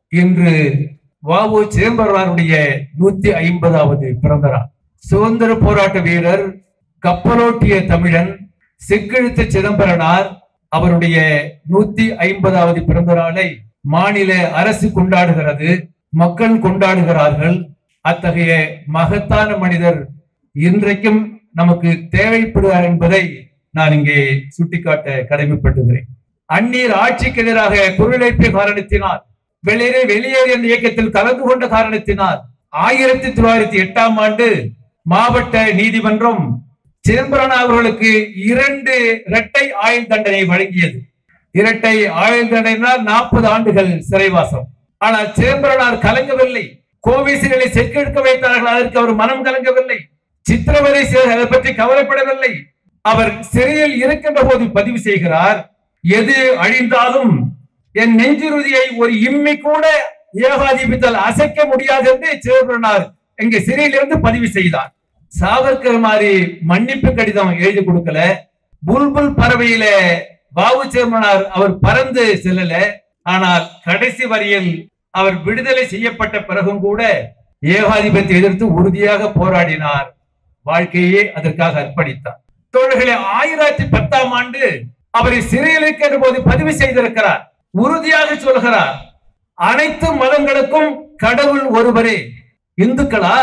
இன்று வாவு சிதம்பரனாருடைய நூத்தி ஐம்பதாவது பிறந்த நாள் சுதந்திர போராட்ட வீரர் கப்பலோட்டிய தமிழன் செக்கெழுத்த சிதம்பரனார் அவருடைய நூத்தி ஐம்பதாவது பிறந்த நாளை மாநில அரசு கொண்டாடுகிறது மக்கள் கொண்டாடுகிறார்கள் அத்தகைய மகத்தான மனிதர் இன்றைக்கும் நமக்கு தேவைப்படுவார் என்பதை நான் இங்கே சுட்டிக்காட்ட கடமைப்பட்டுகிறேன் அந்நீர் ஆட்சிக்கு எதிராக குரல் எழுப்பிய காரணத்தினால் வெளியேறி வெளியேறி அந்த இயக்கத்தில் கலந்து கொண்ட காரணத்தினால் ஆயிரத்தி தொள்ளாயிரத்தி எட்டாம் ஆண்டு மாவட்ட நீதிமன்றம் சிதம்பரம் அவர்களுக்கு இரண்டு இரட்டை ஆயுள் தண்டனை வழங்கியது இரட்டை ஆயுள் தண்டனைனால் நாற்பது ஆண்டுகள் சிறைவாசம் ஆனால் சிதம்பரனார் கலங்கவில்லை கோவிசிகளை செக்கெடுக்க வைத்தார்கள் அதற்கு அவர் மனம் கலங்கவில்லை சித்திரவதை செய்த- அதை பற்றி கவலைப்படவில்லை அவர் சிறையில் இருக்கின்ற போது பதிவு செய்கிறார் எது அழிந்தாலும் என் நெஞ்சுறுதியை ஒரு இம்மி கூட ஏகாதிபத்தியால் அசைக்க முடியாது என்று சிதம்பரனார் இங்கே சிறையிலிருந்து பதிவு செய்தார் சாவர்கர் மாதிரி மன்னிப்பு கடிதம் எழுதி கொடுக்கல புல்புல் பறவையில பாபு சேர்மனார் அவர் பறந்து செல்லல ஆனால் கடைசி வரியில் அவர் விடுதலை செய்யப்பட்ட பிறகும் கூட ஏகாதிபத்தை எதிர்த்து உறுதியாக போராடினார் வாழ்க்கையே அதற்காக அர்ப்பணித்தார் தோழர்களே ஆயிரத்தி பத்தாம் ஆண்டு அவரை சிறையில் இருக்கின்ற போது பதிவு செய்திருக்கிறார் உறுதியாக சொல்கிறார் அனைத்து மதங்களுக்கும் கடவுள் ஒருவரே இந்துக்களா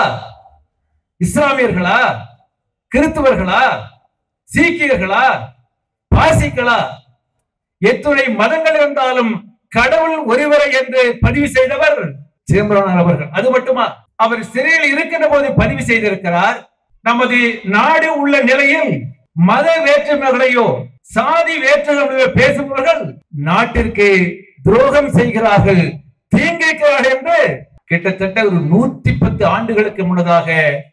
இஸ்லாமியர்களா கிறிஸ்துவர்களா சீக்கியர்களா பாசிக்களா எத்துணை மதங்கள் இருந்தாலும் கடவுள் ஒருவரை என்று பதிவு செய்தவர் சிதம்பரனார் அவர்கள் அது மட்டுமா அவர் சிறையில் இருக்கின்ற போது பதிவு செய்திருக்கிறார் நமது நாடு உள்ள நிலையில் மத வேற்றுமைகளையோ சாதி வேற்றுமைகளையோ பேசுபவர்கள் நாட்டிற்கு துரோகம் செய்கிறார்கள் தீங்கிக்கிறார்கள் என்று கிட்டத்தட்ட ஒரு நூத்தி பத்து ஆண்டுகளுக்கு முன்னதாக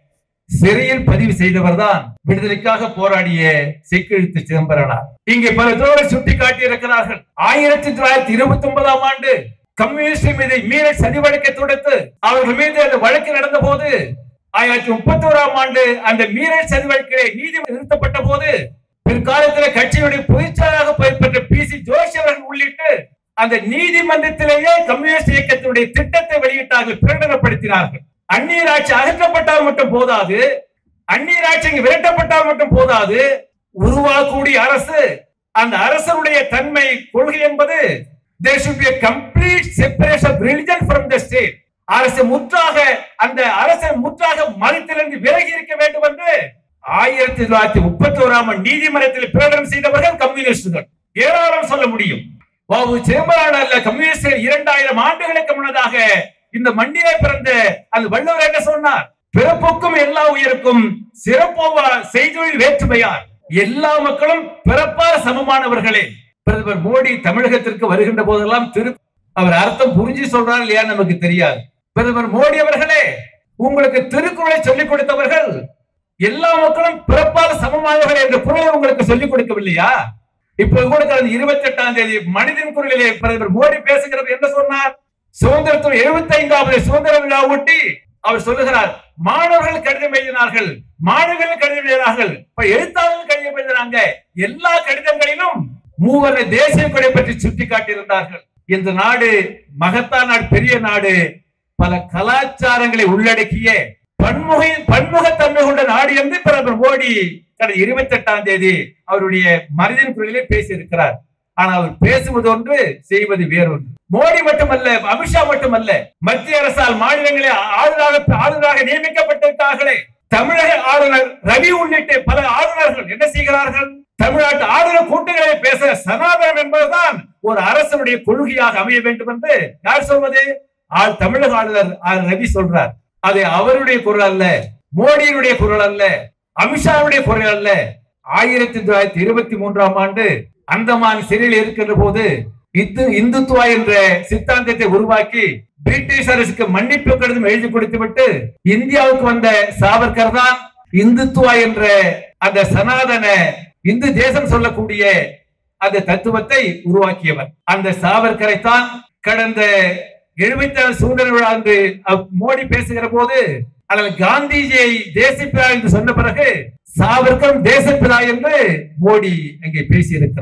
சிறையில் பதிவு செய்தவர் தான் விடுதலைக்காக போராடிய செக்கெழுத்து சிதம்பரனார் இங்கே பல தோழர் சுட்டி காட்டியிருக்கிறார்கள் ஆயிரத்தி தொள்ளாயிரத்தி இருபத்தி ஒன்பதாம் ஆண்டு கம்யூனிஸ்ட் மீது மீற சதி வழக்கை தொடுத்து அவர்கள் மீது அந்த வழக்கு நடந்த போது ஆயிரத்தி முப்பத்தி ஓராம் ஆண்டு அந்த மீறல் சதி வழக்கிலே நீதி நிறுத்தப்பட்ட போது பிற்காலத்தில் கட்சியுடைய பொதுச்செயலாளராக பொறுப்பேற்ற பி சி ஜோஷி அவர்கள் உள்ளிட்டு அந்த நீதிமன்றத்திலேயே கம்யூனிஸ்ட் இயக்கத்தினுடைய திட்டத்தை வெளியிட்டார்கள் பிரகடனப்படுத்தினார்கள் அந்நியர் ஆட்சி அகற்றப்பட்டால் மட்டும் போதாது அந்நியர் ஆட்சி இங்கு விரட்டப்பட்டால் மட்டும் போதாது உருவாகக்கூடிய அரசு அந்த அரசனுடைய தன்மை கொள்கை என்பது there should be a complete separation of religion from the state அரசு முற்றாக அந்த அரசை முற்றாக மதத்திலிருந்து விலகி இருக்க வேண்டும் என்று ஆயிரத்தி தொள்ளாயிரத்தி முப்பத்தி ஓராம் ஆண்டு நீதிமன்றத்தில் பிரகடனம் செய்தவர்கள் கம்யூனிஸ்டுகள் ஏராளம் சொல்ல முடியும் பாபு சிதம்பரம் அல்ல கம்யூனிஸ்ட் இரண்டாயிரம் ஆண்டுகளுக்கு முன்னதாக இந்த மண்ணிலே பிறந்த அந்த வள்ளுவர் என்ன சொன்னார் பிறப்புக்கும் எல்லா உயிருக்கும் சிறப்போவா செய்தொழில் வேற்றுமையார் எல்லா மக்களும் பிறப்பால் சமமானவர்களே பிரதமர் மோடி தமிழகத்திற்கு வருகின்ற போதெல்லாம் திரு அவர் அர்த்தம் புரிஞ்சு சொல்றாரு இல்லையா நமக்கு தெரியாது பிரதமர் மோடி அவர்களே உங்களுக்கு திருக்குறளை சொல்லிக் கொடுத்தவர்கள் எல்லா மக்களும் பிறப்பால் சமமானவர்கள் என்ற குரலை உங்களுக்கு சொல்லிக் கொடுக்கவில்லையா இப்ப கூட கடந்த இருபத்தி எட்டாம் தேதி மனிதன் குரலிலே பிரதமர் மோடி பேசுகிறது என்ன சொன்னார் சுதந்திரத்துறை எழுபத்தி ஐந்தாவது சுதந்திர விழா ஒட்டி அவர் சொல்லுகிறார் மாணவர்கள் கடிதம் எழுதினார்கள் மாணவர்கள் கடிதம் எழுதினார்கள் இப்ப எழுத்தாளர்கள் கடிதம் எழுதினாங்க எல்லா கடிதங்களிலும் மூவர தேசிய கொடை பற்றி சுட்டி காட்டியிருந்தார்கள் இந்த நாடு மகத்தான நாடு பெரிய நாடு பல கலாச்சாரங்களை உள்ளடக்கிய பன்முக பன்முகத்தன்மை கொண்ட நாடு என்று பிரதமர் மோடி கடந்த இருபத்தி எட்டாம் தேதி அவருடைய மனிதன் குரலிலே பேசியிருக்கிறார் ஆனால் அவர் பேசுவது ஒன்று செய்வது வேறொன்று மோடி மட்டுமல்ல அமித்ஷா மட்டுமல்ல மத்திய அரசால் மாநிலங்களில் ஆளுநராக ஆளுநராக நியமிக்கப்பட்டிருக்கிறார்களே தமிழக ஆளுநர் ரவி உள்ளிட்ட பல ஆளுநர்கள் என்ன செய்கிறார்கள் தமிழ்நாட்டு ஆளுநர் கூட்டங்களை பேச சனாதனம் என்பதுதான் ஒரு அரசனுடைய கொள்கையாக அமைய வேண்டும் என்று யார் சொல்வது ஆள் தமிழக ஆளுநர் ஆர் ரவி சொல்றார் அது அவருடைய குரல் அல்ல மோடியினுடைய குரல் அல்ல அமித்ஷாவுடைய குரல் அல்ல ஆயிரத்தி தொள்ளாயிரத்தி இருபத்தி மூன்றாம் ஆண்டு அந்தமான் சிறையில் இருக்கின்ற போது இந்து இந்துத்துவா என்ற சித்தாந்தத்தை உருவாக்கி பிரிட்டிஷ் அரசுக்கு மன்னிப்பு கடிதம் எழுதி கொடுத்து விட்டு இந்தியாவுக்கு வந்த சாவர்கர் தான் இந்துத்துவா என்ற அந்த சனாதன இந்து தேசம் சொல்லக்கூடிய அந்த தத்துவத்தை உருவாக்கியவர் அந்த சாவர்கரை தான் கடந்த எழுபத்தி ஆறு சுதந்திர விழா அன்று அவ் மோடி பேசுகிற போது அதில் காந்திஜியை தேசப்பிதா என்று சொன்ன பிறகு சாவர்கர் தேசப்பிதா என்று மோடி அங்கே பேசியிருக்கிறார்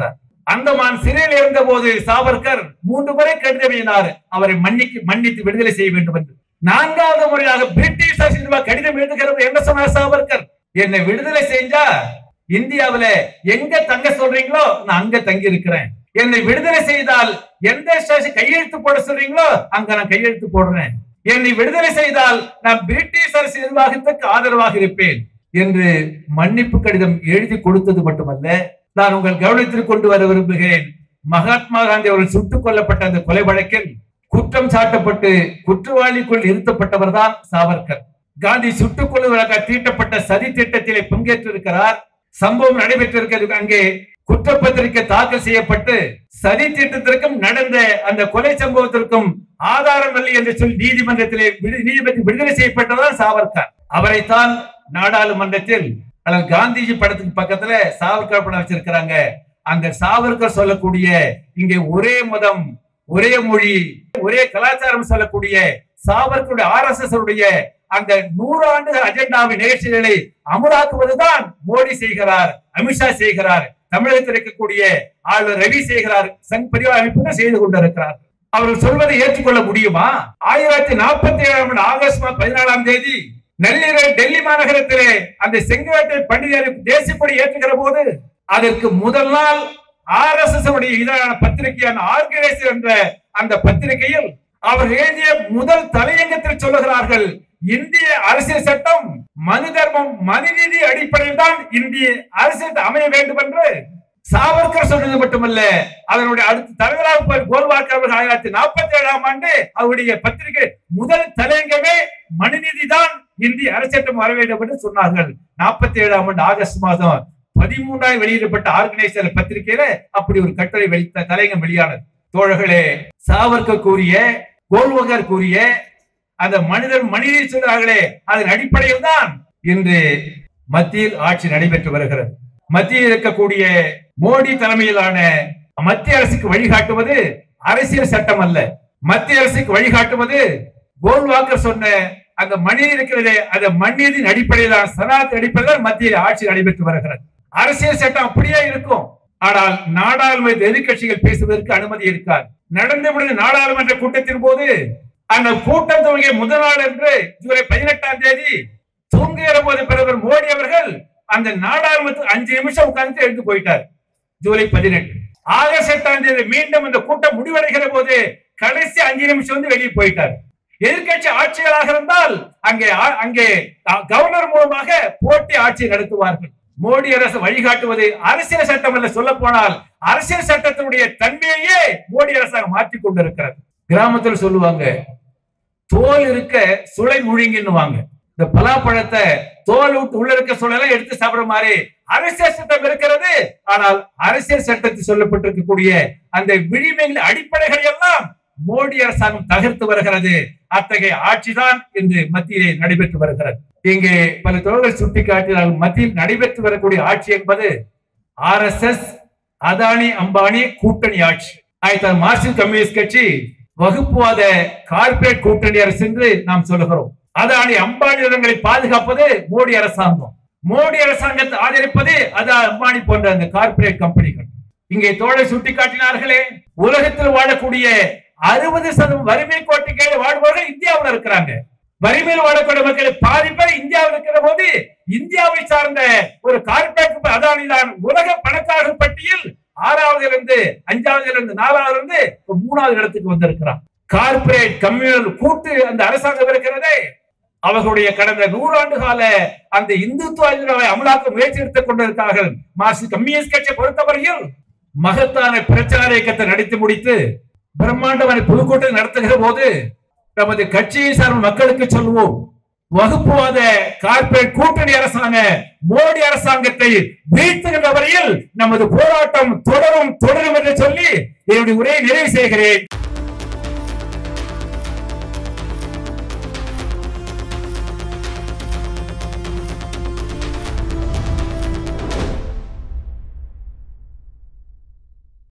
அந்தமான் சிறையில் இருந்த போது சாவர்கர் மூன்று முறை கடிதம் எழுதினார் அவரை மன்னிக்கு மன்னித்து விடுதலை செய்ய வேண்டும் என்று நான்காவது முறையாக பிரிட்டிஷ் அரசு நிர்வாக கடிதம் எழுதுகிறது என்ன சொன்னார் சாவர்கர் என்னை விடுதலை செஞ்சா இந்தியாவுல எங்க தங்க சொல்றீங்களோ நான் அங்க தங்கி இருக்கிறேன் என்னை விடுதலை செய்தால் எந்த ஸ்டேஷன் கையெழுத்து போட சொல்றீங்களோ அங்க நான் கையெழுத்து போடுறேன் என்னை விடுதலை செய்தால் நான் பிரிட்டிஷ் அரசு நிர்வாகத்துக்கு ஆதரவாக இருப்பேன் என்று மன்னிப்பு கடிதம் எழுதி கொடுத்தது மட்டுமல்ல நான் உங்கள் கவனத்திற்கு கொண்டு வர விரும்புகிறேன் மகாத்மா காந்தி அவர்கள் சுட்டுக் கொல்லப்பட்ட அந்த கொலை வழக்கில் குற்றம் சாட்டப்பட்டு குற்றவாளிக்குள் இருத்தப்பட்டவர் தான் சாவர்கர் காந்தி சுட்டுக் கொள்வதற்காக தீட்டப்பட்ட சதி திட்டத்திலே பங்கேற்றிருக்கிறார் சம்பவம் நடைபெற்றிருக்கிறது அங்கே குற்றப்பத்திரிகை தாக்கல் செய்யப்பட்டு சதி திட்டத்திற்கும் நடந்த அந்த கொலை சம்பவத்திற்கும் ஆதாரம் இல்லை என்று சொல்லி நீதிமன்றத்திலே விடு- நீதிபதி விடுதலை செய்யப்பட்டதான் சாவர்கர் அவரைத்தான் நாடாளுமன்றத்தில் அல்லது காந்திஜி படத்துக்கு பக்கத்துல சாவர்கர் படம் வச்சிருக்கிறாங்க அந்த சாவர்கர் சொல்லக்கூடிய இங்கே ஒரே மதம் ஒரே மொழி ஒரே கலாச்சாரம் சொல்லக்கூடிய சாவர்கருடைய ஆர் எஸ் எஸ் உடைய அந்த நூறாண்டு அஜெண்டாவின் நிகழ்ச்சிகளை அமலாக்குவதுதான் மோடி செய்கிறார் அமித்ஷா செய்கிறார் தமிழகத்தில் இருக்கக்கூடிய ஆளுநர் ரவி செய்கிறார் சங் பரிவார் அமைப்புகள் செய்து கொண்டிருக்கிறார் அவர்கள் சொல்வதை ஏற்றுக்கொள்ள முடியுமா ஆயிரத்தி நாற்பத்தி ஏழாம் ஆண்டு ஆகஸ்ட் மாதம் பதினாலாம் தேதி நள்ளிரவு டெல்லி மாநகரத்திலே அந்த செங்கோட்டை பண்டிதர் தேசிய கொடி ஏற்றுகிற போது அதற்கு முதல் நாள் ஆர் எஸ் எஸ் உடைய இதழான பத்திரிகையான ஆர்கனைசர் என்ற அந்த பத்திரிகையில் அவர் எழுதிய முதல் தலையங்கத்தில் சொல்லுகிறார்கள் இந்திய அரசியல் சட்டம் மனு தர்மம் மனுநீதி அடிப்படையில் தான் இந்திய அரசியல் அமைய வேண்டும் என்று சாவர்கர் சொன்னது மட்டுமல்ல அதனுடைய அடுத்த தலைவராக போய் கோல்வாக்கர் அவர்கள் ஆயிரத்தி நாற்பத்தி ஏழாம் ஆண்டு அவருடைய பத்திரிகை முதல் தலையங்கமே மனுநீதி தான் இந்திய அரசட்டம் வர வேண்டும் என்று சொன்னார்கள் நாற்பத்தி ஏழாம் ஆண்டு ஆகஸ்ட் மாதம் பதிமூன்றாய் வெளியிடப்பட்ட ஆர்கனைசர் பத்திரிகையில அப்படி ஒரு கட்டுரை வெளித்த தலையங்கம் வெளியானது தோழர்களே சாவர்கர் கூறிய கோல்வகர் கூறிய அந்த மனிதர் மனிதர் சொல்றார்களே அதன் அடிப்படையில் தான் இன்று மத்தியில் ஆட்சி நடைபெற்று வருகிறது மத்தியில் இருக்கக்கூடிய மோடி தலைமையிலான மத்திய அரசுக்கு வழிகாட்டுவது அரசியல் சட்டம் அல்ல மத்திய அரசுக்கு வழிகாட்டுவது கோல்வாக்கர் சொன்ன அந்த மனிதர் இருக்கிறதே அந்த மனிதனின் அடிப்படையிலான சனாத் அடிப்படையில் மத்தியில் ஆட்சி நடைபெற்று வருகிறது அரசியல் சட்டம் அப்படியே இருக்கும் ஆனால் நாடாளுமன்ற எதிர்க்கட்சிகள் பேசுவதற்கு அனுமதி இருக்காது நடந்து முடிந்த நாடாளுமன்ற கூட்டத்தின் போது அந்த கூட்டம் துவங்கிய முதல் நாள் என்று ஜூலை பதினெட்டாம் தேதி தூங்குகிற போது பிரதமர் மோடி அவர்கள் அந்த நாடாளுமன்றத்தில் அஞ்சு நிமிஷம் உட்கார்ந்து எழுந்து போயிட்டார் ஜூலை பதினெட்டு ஆகஸ்ட் எட்டாம் தேதி மீண்டும் இந்த கூட்டம் முடிவடைகிற போது கடைசி அஞ்சு நிமிஷம் வந்து வெளியே போயிட்டார் எதிர்க்கட்சி ஆட்சிகளாக இருந்தால் அங்கே ஆ- அங்கே அ- கவர்னர் மூலமாக போட்டி ஆட்சி நடத்துவார்கள் மோடி அரசு வழிகாட்டுவது அரசியல் சட்டம் அல்ல சொல்ல போனால் அரசியல் சட்டத்தினுடைய தன்மையே மோடி அரசாங்கம் மாற்றிக் கொண்டிருக்கிறது கிராமத்தில் சொல்லுவாங்க தோல் இருக்க சுளை முழுங்கின்னுவாங்க இந்த பலாப்பழத்தை தோல் விட்டு உள்ள இருக்க சுளையெல்லாம் எடுத்து சாப்பிடுற மாதிரி அரசியல் சட்டம் இருக்கிறது ஆனால் அரசியல் சட்டத்தில் சொல்லப்பட்டிருக்கக்கூடிய அந்த விழிமைகளின் அடிப்படைகள் எல்லாம் மோடி அரசாங்கம் தகர்த்து வருகிறது அத்தகைய ஆட்சிதான் இன்று மத்தியிலே நடைபெற்று வருகிறது இங்கே பல தோழர்கள் சுட்டிக்காட்டினால் மத்தியில் நடைபெற்று வரக்கூடிய ஆட்சி என்பது R S S Adani Ambani கூட்டணி ஆட்சி ஆயிரத்தி மார்க்சிஸ்ட் கம்யூனிஸ்ட் கட்சி வகுப்புவாத கார்ப்பரேட் கூட்டணி அரசு என்று நாம் சொல்லுகிறோம் அதானி அம்பானி நிறுவனங்களை பாதுகாப்பது மோடி அரசாங்கம் மோடி அரசாங்கத்தை ஆதரிப்பது அது அம்பானி போன்ற அந்த கார்ப்பரேட் கம்பெனிகள் இங்கே தோழர் சுட்டிக்காட்டினார்களே உலகத்தில் வாழக்கூடிய அறுபது சதவீதம் வறுமை கோட்டுக்கு வாழ்பவர்கள் இந்தியாவில் இருக்கிறாங்க வறுமையில் வாழக்கூடிய மக்களை பாதி பேர் இந்தியாவில் இருக்கிற போது இந்தியாவை சார்ந்த ஒரு கார்ப்பரேட் அதானி தான் உலக பணக்காரர்கள் பட்டியல் ஆறாவதுல இருந்து அஞ்சாவதுல இருந்து நாலாவதுல இருந்து இப்ப மூணாவது இடத்துக்கு வந்திருக்கிறான் கார்ப்பரேட் கம்யூனல் கூட்டு அந்த அரசாங்கம் இருக்கிறதே அவர்களுடைய கடந்த நூறாண்டு கால அந்த இந்துத்துவ அஜெண்டாவை அமலாக்க முயற்சி எடுத்துக் கொண்டிருக்கிறார்கள் மார்க்சிஸ்ட் கம்யூனிஸ்ட் கட்சியை பொறுத்தவரையில் மகத்தான பிரச்சார இயக்கத்தை நடத்தி முடித்து பிரம்மாண்டமான பொதுக்கூட்டம் நடத்துகிற போது நமது கட்சியை சார்ந்த மக்களுக்கு சொல்லுவோம் வகுப்புவாத கார்ப்பரேட் கூட்டணி அரசாங்க மோடி அரசாங்கத்தை வீழ்த்துகின்ற வரையில் நமது போராட்டம் தொடரும் தொடரும் என்று சொல்லி என்னுடைய உரையை நிறைவு செய்கிறேன்